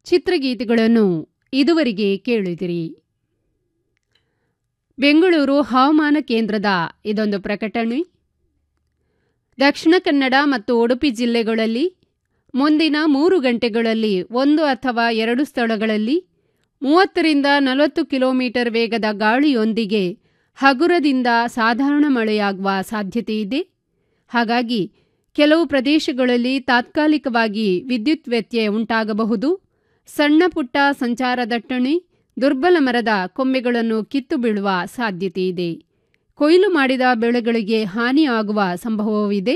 ಚಿತ್ರಗೀತೆಗಳನ್ನು ಇದುವರೆಗೆ ಕೇಳಿದಿರಿ ಬೆಂಗಳೂರು ಹವಾಮಾನ ಕೇಂದ್ರದ ಇದೊಂದು ಪ್ರಕಟಣೆ ದಕ್ಷಿಣ ಕನ್ನಡ ಮತ್ತು ಉಡುಪಿ ಜಿಲ್ಲೆಗಳಲ್ಲಿ ಮುಂದಿನ ಮೂರು ಗಂಟೆಗಳಲ್ಲಿ ಒಂದು ಅಥವಾ ಎರಡು ಸ್ಥಳಗಳಲ್ಲಿ ಮೂವತ್ತರಿಂದ ನಲವತ್ತು ಕಿಲೋಮೀಟರ್ ವೇಗದ ಗಾಳಿಯೊಂದಿಗೆ ಹಗುರದಿಂದ ಸಾಧಾರಣ ಮಳೆಯಾಗುವ ಸಾಧ್ಯತೆಯಿದೆ ಹಾಗಾಗಿ ಕೆಲವು ಪ್ರದೇಶಗಳಲ್ಲಿ ತಾತ್ಕಾಲಿಕವಾಗಿ ವಿದ್ಯುತ್ ವ್ಯತ್ಯಯ ಉಂಟಾಗಬಹುದು ಸಣ್ಣ ಪುಟ್ಟ ಸಂಚಾರ ದಟ್ಟಣೆ ದುರ್ಬಲ ಮರದ ಕೊಂಬೆಗಳನ್ನು ಕಿತ್ತು ಬೀಳುವ ಸಾಧ್ಯತೆಯಿದೆ ಕೊಯ್ಲು ಮಾಡಿದ ಬೆಳೆಗಳಿಗೆ ಹಾನಿಯಾಗುವ ಸಂಭವವಿದೆ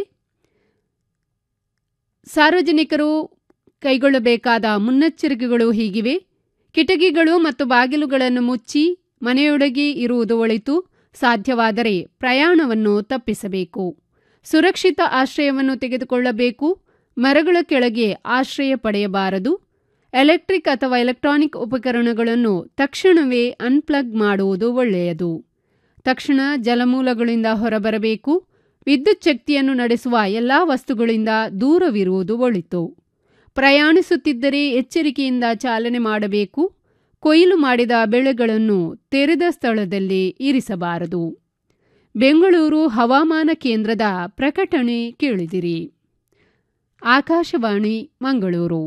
ಸಾರ್ವಜನಿಕರು ಕೈಗೊಳ್ಳಬೇಕಾದ ಮುನ್ನೆಚ್ಚರಿಕೆಗಳು ಹೀಗಿವೆ ಕಿಟಕಿಗಳು ಮತ್ತು ಬಾಗಿಲುಗಳನ್ನು ಮುಚ್ಚಿ ಮನೆಯೊಳಗೆ ಇರುವುದು ಒಳಿತು ಸಾಧ್ಯವಾದರೆ ಪ್ರಯಾಣವನ್ನು ತಪ್ಪಿಸಬೇಕು ಸುರಕ್ಷಿತ ಆಶ್ರಯವನ್ನು ತೆಗೆದುಕೊಳ್ಳಬೇಕು ಮರಗಳ ಕೆಳಗೆ ಆಶ್ರಯ ಪಡೆಯಬಾರದು ಎಲೆಕ್ಟ್ರಿಕ್ ಅಥವಾ ಎಲೆಕ್ಟ್ರಾನಿಕ್ ಉಪಕರಣಗಳನ್ನು ತಕ್ಷಣವೇ ಅನ್ಪ್ಲಗ್ ಮಾಡುವುದು ಒಳ್ಳೆಯದು ತಕ್ಷಣ ಜಲಮೂಲಗಳಿಂದ ಹೊರಬರಬೇಕು ವಿದ್ಯುತ್ ಶಕ್ತಿಯನ್ನು ನಡೆಸುವ ಎಲ್ಲ ವಸ್ತುಗಳಿಂದ ದೂರವಿರುವುದು ಒಳಿತು ಪ್ರಯಾಣಿಸುತ್ತಿದ್ದರೆ ಎಚ್ಚರಿಕೆಯಿಂದ ಚಾಲನೆ ಮಾಡಬೇಕು ಕೊಯ್ಲು ಮಾಡಿದ ಬೆಳೆಗಳನ್ನು ತೆರೆದ ಸ್ಥಳದಲ್ಲಿ ಇರಿಸಬಾರದು ಬೆಂಗಳೂರು ಹವಾಮಾನ ಕೇಂದ್ರದ ಪ್ರಕಟಣೆ ಕೇಳಿದಿರಿ ಆಕಾಶವಾಣಿ ಮಂಗಳೂರು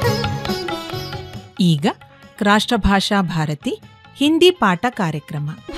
ಈಗ ರಾಷ್ಟ್ರಭಾಷಾ ಭಾರತಿ ಹಿಂದಿ ಪಾಠ ಕಾರ್ಯಕ್ರಮ